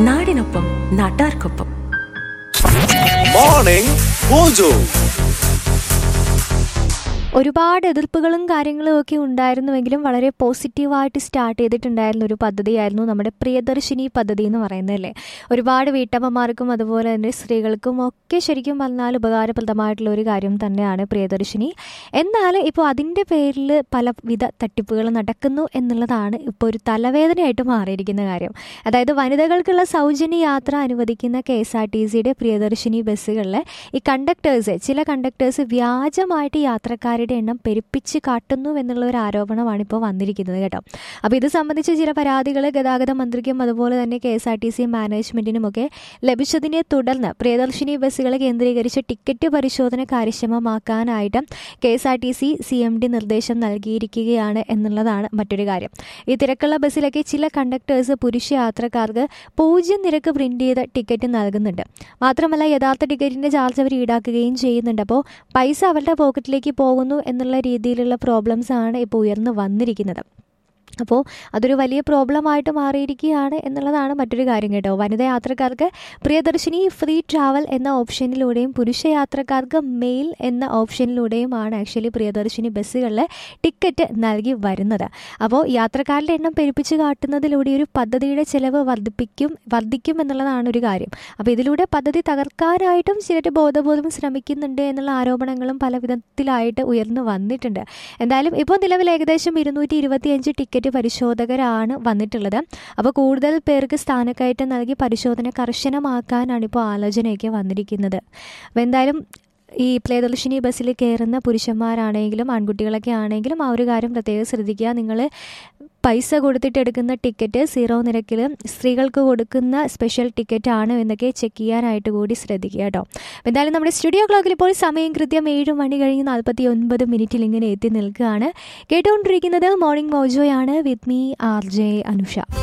നാടിനൊപ്പം നാട്ടാർക്കൊപ്പം morning mojo ഒരുപാട് എതിർപ്പുകളും കാര്യങ്ങളും ഒക്കെ ഉണ്ടായിരുന്നുവെങ്കിലും വളരെ പോസിറ്റീവായിട്ട് സ്റ്റാർട്ട് ചെയ്തിട്ടുണ്ടായിരുന്ന ഒരു പദ്ധതിയായിരുന്നു നമ്മുടെ പ്രിയദർശിനി പദ്ധതി എന്ന് പറയുന്നതല്ലേ ഒരുപാട് വീട്ടമ്മമാർക്കും അതുപോലെ തന്നെ സ്ത്രീകൾക്കും ഒക്കെ ശരിക്കും പറഞ്ഞാൽ ഉപകാരപ്രദമായിട്ടുള്ള ഒരു കാര്യം തന്നെയാണ് പ്രിയദർശിനി എന്നാൽ ഇപ്പോൾ അതിൻ്റെ പേരിൽ പലവിധ തട്ടിപ്പുകൾ നടക്കുന്നു എന്നുള്ളതാണ് ഇപ്പോൾ ഒരു തലവേദനയായിട്ട് മാറിയിരിക്കുന്ന കാര്യം അതായത് വനിതകൾക്കുള്ള സൗജന്യ യാത്ര അനുവദിക്കുന്ന കെ എസ് ആർ ടി സിയുടെ പ്രിയദർശിനി ബസ്സുകളിൽ ഈ കണ്ടക്ടേഴ്സ് ചില കണ്ടക്ടേഴ്സ് വ്യാജമായിട്ട് യാത്രക്കാരുടെ എണ്ണം പെരുപ്പിച്ച് കാട്ടുന്നു എന്നുള്ള ഒരു ആരോപണമാണ് ഇപ്പോൾ വന്നിരിക്കുന്നത് കേട്ടോ അപ്പോൾ ഇത് സംബന്ധിച്ച് ചില പരാതികൾ ഗതാഗത മന്ത്രിക്കും അതുപോലെ തന്നെ K S R T C മാനേജ്മെൻറ്റിനുമൊക്കെ ലഭിച്ചതിനെ തുടർന്ന് പ്രിയദർശിനി ബസ്സുകൾ കേന്ദ്രീകരിച്ച് ടിക്കറ്റ് പരിശോധന കാര്യക്ഷമമാക്കാനായിട്ട് K S R T C C M D നിർദ്ദേശം നൽകിയിരിക്കുകയാണ് എന്നുള്ളതാണ് മറ്റൊരു കാര്യം ഈ തിരക്കുള്ള ബസ്സിലൊക്കെ ചില കണ്ടക്ടേഴ്സ് പുരുഷ യാത്രക്കാർക്ക് പൂജ്യം നിരക്ക് പ്രിന്റ് ചെയ്ത ടിക്കറ്റ് നൽകുന്നുണ്ട് മാത്രമല്ല യഥാർത്ഥ ടിക്കറ്റിന്റെ ചാർജ് അവർ ഈടാക്കുകയും ചെയ്യുന്നുണ്ട് അപ്പോൾ പൈസ അവരുടെ പോക്കറ്റിലേക്ക് പോകുന്നു എന്നുള്ള രീതിയിലുള്ള പ്രോബ്ലംസ് ആണ് ഇപ്പോൾ ഉയർന്നു വന്നിരിക്കുന്നത് അപ്പോൾ അതൊരു വലിയ പ്രോബ്ലമായിട്ട് മാറിയിരിക്കുകയാണ് എന്നുള്ളതാണ് മറ്റൊരു കാര്യം കേട്ടോ വനിതാ യാത്രക്കാർക്ക് പ്രിയദർശിനി ഫ്രീ ട്രാവൽ എന്ന ഓപ്ഷനിലൂടെയും പുരുഷ യാത്രക്കാർക്ക് മെയിൽ എന്ന ഓപ്ഷനിലൂടെയുമാണ് ആക്ച്വലി പ്രിയദർശിനി ബസ്സുകളിൽ ടിക്കറ്റ് നൽകി വരുന്നത് അപ്പോൾ യാത്രക്കാരുടെ എണ്ണം പെരുപ്പിച്ച് കാട്ടുന്നതിലൂടെ ഒരു പദ്ധതിയുടെ ചിലവ് വർദ്ധിപ്പിക്കും വർദ്ധിക്കും എന്നുള്ളതാണ് ഒരു കാര്യം അപ്പോൾ ഇതിലൂടെ പദ്ധതി തകർക്കാനായിട്ടും ചിലർ ബോധബോധം ശ്രമിക്കുന്നുണ്ട് എന്നുള്ള ആരോപണങ്ങളും പല വിധത്തിലായിട്ട് ഉയർന്നു വന്നിട്ടുണ്ട് എന്തായാലും ഇപ്പോൾ നിലവിൽ ഏകദേശം ഇരുന്നൂറ്റി ഇരുപത്തിയഞ്ച് ടിക്കറ്റ് പരിശോധകരാണ് വന്നിട്ടുള്ളത് അപ്പോൾ കൂടുതൽ പേർക്ക് സ്ഥാനക്കയറ്റം നൽകി പരിശോധന കർശനമാക്കാനാണ് ഇപ്പോൾ ആലോചനയൊക്കെ വന്നിരിക്കുന്നത് അപ്പോൾ എന്തായാലും ഈ പ്രിയദർശിനി ബസ്സിൽ കയറുന്ന പുരുഷന്മാരാണെങ്കിലും ആൺകുട്ടികളൊക്കെ ആണെങ്കിലും ആ ഒരു കാര്യം പ്രത്യേകം ശ്രദ്ധിക്കുക നിങ്ങൾ പൈസ കൊടുത്തിട്ട് എടുക്കുന്ന ടിക്കറ്റ് സീറോ നിരക്കിൽ സ്ത്രീകൾക്ക് കൊടുക്കുന്ന സ്പെഷ്യൽ ടിക്കറ്റ് ആണ് എന്നൊക്കെ ചെക്ക് ചെയ്യാനായിട്ട് കൂടി ശ്രദ്ധിക്കുക കേട്ടോ എന്തായാലും നമ്മുടെ സ്റ്റുഡിയോ ക്ലോക്കിൽ ഇപ്പോൾ സമയം കൃത്യം ഏഴ് മണി കഴിഞ്ഞ് നാൽപ്പത്തി ഒൻപത് മിനിറ്റിൽ ഇങ്ങനെ എത്തി നിൽക്കുകയാണ് കേട്ടുകൊണ്ടിരിക്കുന്നത് മോർണിംഗ് മോജോയാണ് with me R J Anusha